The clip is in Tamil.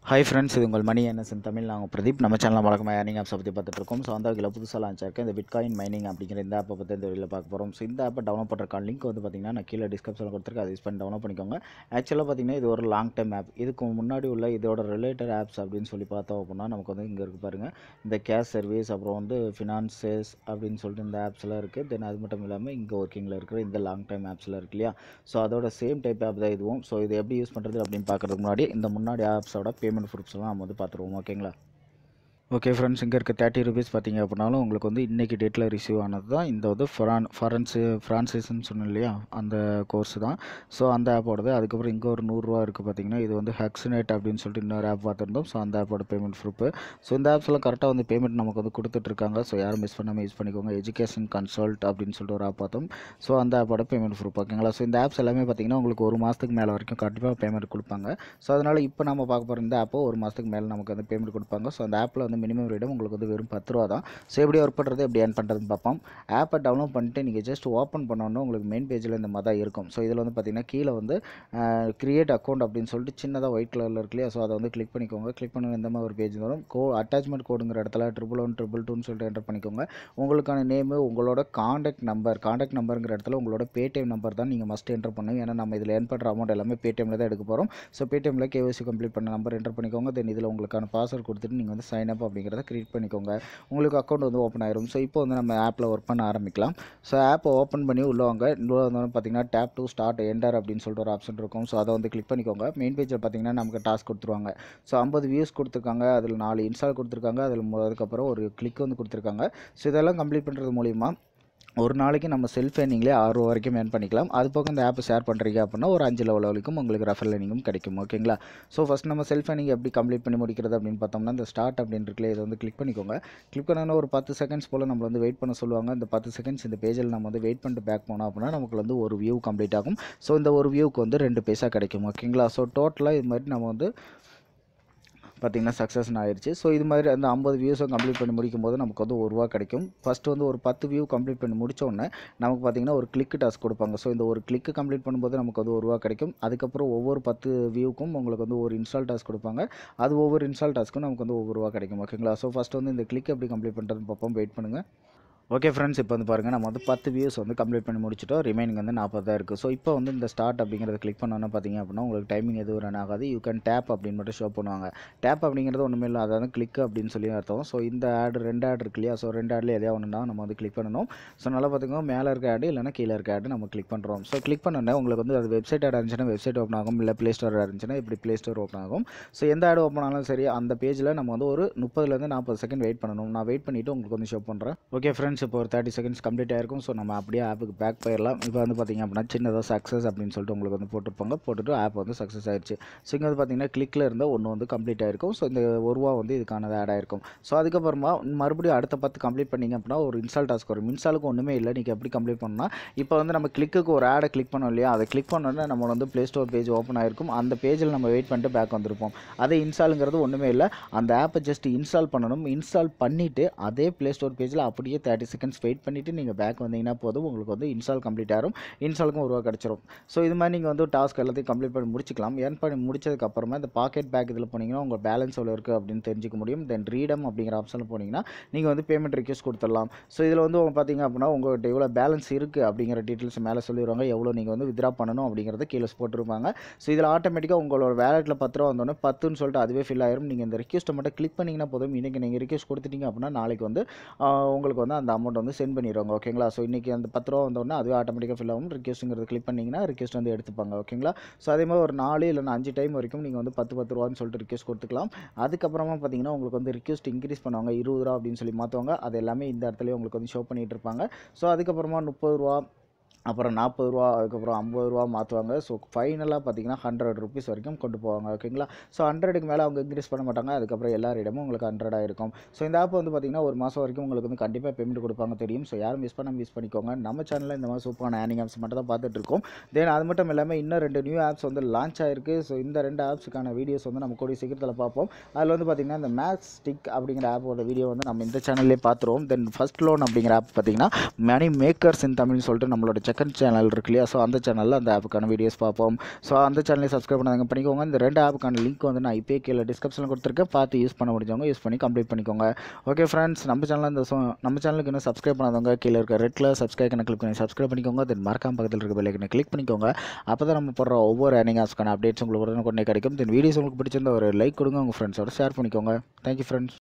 ஹாய் ஃப்ரெண்ட்ஸ் இது உங்கள் மணி என்எஸ்என் தமிழ் நாங்கள் பிரதீப் நம்ம சேனலில் வழக்கமாக ஏர்னிங் ஆப்ஸை பற்றி பார்த்துட்டு இருக்கோம் ஸோ அந்த வகையில் புதுசாக லான்ச் ஆயிருக்க இந்த பிட்காயின் மைனிங் அப்படிங்கிற இந்த ஆப்பை பற்றி இந்த வீடியோவில் பார்க்க போகிறோம் ஸோ இந்த ஆப்பை டவுன்லோட் பண்ணுறக்கான லிங்க் வந்து பார்த்தீங்கன்னா நான் கீழே டிஸ்கிரிப்ஷனில் கொடுத்துருக்கேன் அதை யூஸ் பண்ணி டவுன்லோட் பண்ணிக்கோங்க ஆக்சுவலாக பார்த்தீங்கன்னா இது ஒரு லாங் டைம் ஆப் இதுக்கு முன்னாடி உள்ள இதோட ரிலேட்டட் ஆப்ஸ் அப்படின்னு சொல்லி பார்த்தோம் அப்படின்னா நமக்கு வந்து இங்கே இருக்குது பாருங்கள் இந்த கேஷ் சர்வீஸ் அப்புறம் வந்து ஃபினான்சஸ் அப்படின்னு சொல்லிட்டு இந்த ஆப்ஸ்லாம் இருக்குது தென் அது மட்டும் இல்லாமல் இங்கே ஒர்க்கிங்கில் இருக்கிற இந்த லாங் டைம் ஆப்ஸ்லாம் இருக்கு இல்லையா ஸோ அதோட சேம் டைப் ஆப் தான் இதுவும் ஸோ இது எப்படி யூஸ் பண்ணுறது அப்படின்னு பார்க்குறதுக்கு முன்னாடி இந்த முன்னாடி ஆப்ஸோட பேமெண்ட் ப்ரூஃப்ஸ்லாம் நம்ம வந்து பார்த்துருவோம் ஓகேங்களா ஓகே ஃப்ரெண்ட்ஸ் இங்கே இருக்க தேர்ட்டி ருபீஸ் பார்த்தீங்க அப்படின்னாலும் உங்களுக்கு வந்து இன்றைக்கி டேட்டில் ரிசீவ் ஆனது தான் இந்த வந்து ஃப்ரான் ஃபாரன்ஸு ஃப்ரான்சைஸ்ன்னு சொன்னோம் இல்லையா அந்த கோர்ஸ் தான் ஸோ அந்த ஆப்போடது அதுக்கப்புறம் இங்கே ஒரு நூறுரூவா இருக்குது பார்த்தீங்கன்னா இது வந்து ஹக்ஸ்நெட் அப்படின்னு சொல்லிட்டு இன்னொரு ஆப் பார்த்துருந்தோம் ஸோ அந்த ஆப்போட பேமெண்ட் ப்ரூஃபு ஸோ இந்த ஆப்ஸ்லாம் கரெக்டாக வந்து பேமெண்ட் நமக்கு வந்து கொடுத்துட்ருக்காங்க ஸோ யாரும் மிஸ் பண்ணாமல் யூஸ் பண்ணிக்கோங்க எஜுகேஷன் கன்சல்ட் அப்படின்னு சொல்லிட்டு ஒரு ஆப் பார்த்தோம் ஸோ அந்த ஆப்போட பேமெண்ட் ப்ரூஃப் ஓகேங்களா ஸோ இந்த ஆப்ஸ் எல்லாமே பார்த்தீங்கன்னா உங்களுக்கு ஒரு மாதத்துக்கு மேலே வரைக்கும் கண்டிப்பாக பேமெண்ட் கொடுப்பாங்க ஸோ அதனால் இப்போ நம்ம பார்க்க போகிற இந்த ஆப்போ ஒரு மாதத்துக்கு மேலே நமக்கு வந்து பேமெண்ட் கொடுப்பாங்க ஸோ அந்த ஆப்பில் வந்து மினிமம் ரேட்டும் உங்களுக்கு வந்து வெறும் பத்து ரூபா தான் ஸோ எப்படி ஒர்க் பண்ணுறது எப்படி ஏர்ன் பண்ணுறதுன்னு பார்ப்போம் ஆப்பை டவுன்லோட் பண்ணிட்டு நீங்கள் ஜஸ்ட் ஓப்பன் பண்ணோன்னா உங்களுக்கு மெயின் பேஜில் இந்த மாதிரி தான் இருக்கும் ஸோ இதில் வந்து பார்த்தீங்கன்னா கீழே வந்து கிரியேட் அக்கௌண்ட் அப்படின்னு சொல்லிட்டு சின்னதாக ஒயிட் கலரில் இருக்கு இல்லையா ஸோ அதை வந்து கிளிக் பண்ணிக்கோங்க கிளிக் பண்ண இந்த மாதிரி ஒரு பேஜ் வரும் கோ அட்டாச்மெண்ட் கோடுங்கிற இடத்துல ட்ரிபிள் ஒன் ட்ரிபிள் டூன்னு சொல்லிட்டு என்டர் பண்ணிக்கோங்க உங்களுக்கான நேமு உங்களோட காண்டாக்ட் நம்பர் காண்டாக்ட் நம்பருங்கிற இடத்துல உங்களோட பேடிஎம் நம்பர் தான் நீங்கள் மஸ்ட் என்டர் பண்ணுங்க ஏன்னா நம்ம இதில் ஏர்ன் பண்ணுற அமௌண்ட் எல்லாமே பேடிஎம்ல தான் எடுக்க போகிறோம் ஸோ பேடிஎம்ல கேஒசி கம்ப்ளீட் பண்ண நம்பர் என்டர் பண்ணிக்கோங்க தென் இதில் உங்களுக்கான பாஸ்வேர்ட் கொடுத்துட்டு நீங்கள் வந்து சைன் அப் அப்படிங்கிறத கிரியேட் பண்ணிக்கோங்க உங்களுக்கு அக்கௌண்ட் வந்து ஓப்பன் ஆயிரும் ஸோ இப்போ வந்து நம்ம ஆப்பில் ஒர்க் பண்ண ஆரம்பிக்கலாம் ஸோ ஆப்பை ஓப்பன் பண்ணி உள்ள வாங்க உள்ள வந்தோன்னு பார்த்தீங்கன்னா டேப் டு ஸ்டார்ட் என்டர் அப்படின்னு சொல்லிட்டு ஒரு ஆப்ஷன் இருக்கும் ஸோ அதை வந்து கிளிக் பண்ணிக்கோங்க மெயின் பேஜில் பார்த்தீங்கன்னா நமக்கு டாஸ்க் கொடுத்துருவாங்க ஸோ ஐம்பது வியூஸ் கொடுத்துருக்காங்க அதில் நாலு இன்ஸ்டால் கொடுத்துருக்காங்க அதில் அதுக்கப்புறம் ஒரு கிளிக் வந்து கொடுத்துருக்காங்க ஸோ இதெல்லாம் கம்ப்ளீட் பண்ணுறது மூலிமா ஒரு நாளைக்கு நம்ம செல்ஃப் ஏர்னிங்லேயே ஆறு ரூபா வரைக்கும் ஏர்ன் பண்ணிக்கலாம் அது போக இந்த ஆப்பை ஷேர் பண்ணுறீங்க அப்படின்னா ஒரு அஞ்சு லெவல் வரைக்கும் உங்களுக்கு ரெஃபர் லேர்னிங்கும் கிடைக்கும் ஓகேங்களா ஸோ ஃபஸ்ட் நம்ம செல்ஃப் ஏர்னிங் எப்படி கம்ப்ளீட் பண்ணி முடிக்கிறது அப்படின்னு பார்த்தோம்னா இந்த ஸ்டார்ட் அப்படின்னு இருக்குல்ல இதை வந்து கிளிக் பண்ணிக்கோங்க கிளிக் பண்ணோன்னா ஒரு பத்து செகண்ட்ஸ் போல் நம்ம வந்து வெயிட் பண்ண சொல்லுவாங்க இந்த பத்து செகண்ட்ஸ் இந்த பேஜில் நம்ம வந்து வெயிட் பண்ணிட்டு பேக் போனோம் அப்படின்னா நமக்கு வந்து ஒரு வியூ கம்ப்ளீட் ஆகும் ஸோ இந்த ஒரு வியூக்கு வந்து ரெண்டு பைசா கிடைக்கும் ஓகேங்களா ஸோ டோட்டலாக இது மாதிரி நம்ம வந்து பார்த்திங்கன்னா சக்ஸஸ் ஆயிடுச்சு ஸோ இது மாதிரி அந்த ஐம்பது வியூஸும் கம்ப்ளீட் பண்ணி முடிக்கும் போது நமக்கு வந்து ஒரு ரூபா கிடைக்கும் ஃபஸ்ட்டு வந்து ஒரு பத்து வியூ கம்ப்ளீட் பண்ணி முடிச்ச உடனே நமக்கு பார்த்திங்கன்னா ஒரு கிளிக் டாஸ்க் கொடுப்பாங்க ஸோ இந்த ஒரு கிளிக்கு கம்ப்ளீட் பண்ணும்போது நமக்கு வந்து ஒரு ரூபா கிடைக்கும் அதுக்கப்புறம் ஒவ்வொரு பத்து வியூக்கும் உங்களுக்கு வந்து ஒரு இன்ஸ்டால் டாஸ்க் கொடுப்பாங்க அது ஒவ்வொரு இன்ஸ்டால் டாஸ்க்கும் நமக்கு வந்து ஒவ்வொரு ரூபா கிடைக்கும் ஓகேங்களா ஸோ ஃபஸ்ட்டு வந்து இந்த கிளிக் எப்படி கம்ப்ளீட் பண்ணுறதுன்னு பார்ப்போம் வெயிட் பண்ணுங்கள் ஓகே ஃப்ரெண்ட்ஸ் இப்போ வந்து பாருங்கள் நம்ம வந்து பத்து வியூஸ் வந்து கம்ப்ளீட் பண்ணி முடிச்சிட்டோம் ரிமைனிங் வந்து நாற்பது தான் இருக்குது ஸோ இப்போ வந்து இந்த ஸ்டார்ட் அப்படிங்கிறத கிளிக் பண்ணோன்னா பார்த்தீங்க அப்படின்னா உங்களுக்கு டைமிங் எதுவும் ரன் ஆகாது யூ கேன் டேப் அப்படின்னு மட்டும் ஷோ பண்ணுவாங்க டேப் அப்படிங்கிறது ஒன்றுமே இல்லை அதாவது கிளிக் அப்படின்னு சொல்லி அர்த்தம் ஸோ இந்த ஆட் ரெண்டு ஆட் இருக்கு இல்லையா ஸோ ரெண்டு ஆடில் எதையா ஒன்றுனா நம்ம வந்து கிளிக் பண்ணணும் ஸோ நல்லா பார்த்துக்கோங்க மேலே இருக்க ஆடு இல்லைனா கீழே இருக்க ஆடு நம்ம கிளிக் பண்ணுறோம் ஸோ கிளிக் பண்ணோன்னே உங்களுக்கு வந்து அது வெப்சைட் ஆட் இருந்துச்சுன்னா வெப்சைட் ஓப்பன் ஆகும் இல்லை ப்ளே ஸ்டோர் இருந்துச்சுன்னா இப்படி ப்ளே ஸ்டோர் ஓப்பன் ஆகும் ஸோ எந்த ஆடு ஓப்பன் ஆனாலும் சரி அந்த பேஜில் நம்ம வந்து ஒரு முப்பதுலேருந்து நாற்பது செகண்ட் வெயிட் பண்ணணும் நான் வெயிட் பண்ணிவிட்டு உங்களுக்கு வந்து ஷோ பண்ணுறேன் ஓகே ஃப்ரெண்ட்ஸ் இப்போ ஒரு தேர்ட்டி செகண்ட்ஸ் கம்ப்ளீட் ஆயிருக்கும் ஸோ நம்ம அப்படியே ஆப்புக்கு பேக் போயிடலாம் இப்போ வந்து பார்த்திங்க அப்படின்னா சின்னதாக சக்ஸஸ் அப்படின்னு சொல்லிட்டு உங்களுக்கு வந்து போட்டிருப்பாங்க போட்டுட்டு ஆப் வந்து சக்ஸஸ் ஆயிடுச்சு ஸோ இங்கே வந்து பார்த்திங்கன்னா கிளிக்கில் இருந்தால் ஒன்று வந்து கம்ப்ளீட் ஆயிருக்கும் ஸோ இந்த ஒரு ரூபா வந்து இதுக்கானது ஆட் ஆயிருக்கும் ஸோ அதுக்கப்புறமா மறுபடியும் அடுத்த பத்து கம்ப்ளீட் பண்ணிங்க அப்படின்னா ஒரு இன்ஸ்டால் டாஸ்க் வரும் இன்ஸ்டாலுக்கு ஒன்றுமே இல்லை நீங்கள் எப்படி கம்ப்ளீட் பண்ணால் இப்போ வந்து நம்ம கிளிக்குக்கு ஒரு ஆடை கிளிக் பண்ணோம் இல்லையா அதை கிளிக் பண்ணோன்னே நம்ம வந்து ப்ளே ஸ்டோர் பேஜ் ஓப்பன் ஆயிருக்கும் அந்த பேஜில் நம்ம வெயிட் பண்ணிட்டு பேக் வந்திருப்போம் அதே இன்ஸ்டாலுங்கிறது ஒன்றுமே இல்லை அந்த ஆப்பை ஜஸ்ட் இன்ஸ்டால் பண்ணணும் இன்ஸ்டால் பண்ணிவிட்டு அதே ப்ளே ஸ்டோர் பேஜில் அப்படியே தேர்ட்டி செகண்ட்ஸ் வெயிட் பண்ணிவிட்டு நீங்கள் பேக் வந்தீங்கன்னா போதும் உங்களுக்கு வந்து இன்ஸ்டால் கம்ப்ளீட் ஆகும் இன்ஸ்டாலுக்கும் ஒரு ரூபா கிடச்சிரும் ஸோ இது மாதிரி நீங்கள் வந்து டாஸ்க் எல்லாத்தையும் கம்ப்ளீட் பண்ணி முடிச்சிக்கலாம் ஏர்ன் பண்ணி முடிச்சதுக்கப்புறமா இந்த பாக்கெட் பேக் இதில் போனீங்கன்னா உங்கள் பேலன்ஸ் எவ்வளோ இருக்குது அப்படின்னு தெரிஞ்சிக்க முடியும் தென் ரீடம் அப்படிங்கிற ஆப்ஷனில் போனீங்கன்னா நீங்கள் வந்து பேமெண்ட் ரிக்வஸ்ட் கொடுத்துடலாம் ஸோ இதில் வந்து உங்க பார்த்தீங்க அப்படின்னா உங்கள்கிட்ட எவ்வளோ பேலன்ஸ் இருக்குது அப்படிங்கிற டீட்டெயில்ஸ் மேலே சொல்லிடுவாங்க எவ்வளோ நீங்கள் வந்து வித்ரா பண்ணணும் அப்படிங்கிறத கீழே போட்டுருப்பாங்க ஸோ இதில் ஆட்டோமேட்டிக்காக உங்களோட வேலெட்டில் பத்து ரூபா வந்தோடனே பத்துன்னு சொல்லிட்டு அதுவே ஃபில் ஆயிரும் நீங்கள் இந்த ரிக்வஸ்ட்டை மட்டும் கிளிக் பண்ணிங்கன்னா போதும் இன்றைக்கி நீங்கள் ரிக்வஸ்ட் கொடுத்துட்டீங்க அப்படின்னா நாளைக்கு வந்து ஆஹ், உங்களுக்கு வந்து அந்த அமௌண்ட் வந்து சென்ட் பண்ணிடுவாங்க ஓகேங்களா ஸோ இன்றைக்கி அந்த பத்து ரூபா வந்தோடனே அதுவே ஆட்டோமேட்டிக்காக ஃபில் ஆகும் ரிக்வஸ்ட்டுங்கிறது கிளிக் பண்ணிங்கன்னா ரிக்வஸ்ட் வந்து எடுத்துப்பாங்க ஓகேங்களா ஸோ அதே மாதிரி ஒரு நாலு இல்லைனா அஞ்சு டைம் வரைக்கும் நீங்கள் வந்து பத்து பத்து ரூபான்னு சொல்லிட்டு ரிக்வஸ்ட் கொடுத்துக்கலாம் அதுக்கப்புறமா பார்த்தீங்கன்னா உங்களுக்கு வந்து ரிக்வஸ்ட் இன்க்ரீஸ் பண்ணுவாங்க இருபது ரூபா அப்படின்னு சொல்லி மாற்றுவாங்க அது எல்லாமே இந்த இடத்துலயே உங்களுக்கு வந்து ஷோ பண்ணிட்டு இருப்பாங்க ஸோ அதுக்கப்புறமா முப்பது ரூபா அப்புறம் நாற்பது ரூபா அதுக்கப்புறம் ஐம்பது ரூபா மாற்றுவாங்க ஸோ ஃபைனலாக பார்த்தீங்கன்னா ஹண்ட்ரட் ருபீஸ் வரைக்கும் கொண்டு போவாங்க ஓகேங்களா ஸோ ஹண்ட்ரடுக்கு மேலே அவங்க இன்க்ரீஸ் பண்ண மாட்டாங்க அதுக்கப்புறம் எல்லாரிடமும் உங்களுக்கு ஹண்ட்ரடாக இருக்கும் ஸோ இந்த ஆப் வந்து பார்த்தீங்கன்னா ஒரு மாதம் வரைக்கும் உங்களுக்கு வந்து கண்டிப்பாக பேமெண்ட் கொடுப்பாங்க தெரியும் ஸோ யாரும் மிஸ் பண்ணாமல் யூஸ் பண்ணிக்கோங்க நம்ம சேனலில் இந்த மாதிரி சூப்பரான ஏர்னிங் ஆப்ஸ் மட்டும் தான் பார்த்துட்டு இருக்கோம் தென் அது மட்டும் இல்லாமல் இன்னும் ரெண்டு நியூ ஆப்ஸ் வந்து லான்ச் ஆயிருக்கு ஸோ இந்த ரெண்டு ஆப்ஸுக்கான வீடியோஸ் வந்து நம்ம கூடிய சீக்கிரத்தில் பார்ப்போம் அதில் வந்து பார்த்தீங்கன்னா இந்த மேக்ஸ் ஸ்டிக் அப்படிங்கிற ஆப்போட வீடியோ வந்து நம்ம இந்த சேனல்லே பார்த்துருவோம் தென் ஃபர்ஸ்ட் லோன் அப்படிங்கிற ஆப் பார்த்தீங்கன்னா மணி மேக்கர்ஸ் இன் தமிழ்னு சொல்லிட்டு நம்மளோட செக் செகண்ட் சேனல் இருக்கு இல்லையா ஸோ அந்த சேனலில் அந்த ஆப்புக்கான வீடியோஸ் பார்ப்போம் ஸோ அந்த சேனலை சப்ஸ்கிரைப் பண்ணாங்க பண்ணிக்கோங்க இந்த ரெண்டு ஆப்புக்கான லிங்க் வந்து நான் இப்போயே கீழே டிஸ்கிரிப்ஷனில் கொடுத்துருக்கேன் பார்த்து யூஸ் பண்ண முடிஞ்சவங்க யூஸ் பண்ணி கம்ப்ளீட் பண்ணிக்கோங்க ஓகே ஃப்ரெண்ட்ஸ் நம்ம சேனலில் இந்த so- நம்ம சேனலுக்கு இன்னும் சப்ஸ்கிரைப் பண்ணாதவங்க கீழே இருக்க ரெட் கலர் சப்ஸ்கிரைப் கிளிக் பண்ணி சப்ஸ்கிரைப் பண்ணிக்கோங்க தென் மறக்காம பக்கத்தில் இருக்க பெல்லைக்கனை கிளிக் பண்ணிக்கோங்க அப்போ தான் நம்ம போடுற ஒவ்வொரு ஏர்னிங் ஆப்ஸ்க்கான அப்டேட்ஸ் உங்களுக்கு உடனே கிடைக்கும் தென் வீடியோஸ் உங்களுக்கு பிடிச்சிருந்த ஒரு லைக் கொடுங்க உங்கள் ஃப்ரெண்ட்ஸோட ஷேர் பண்ணிக்கோங்க தேங்க்யூ ஃப்ரெண்ட்ஸ்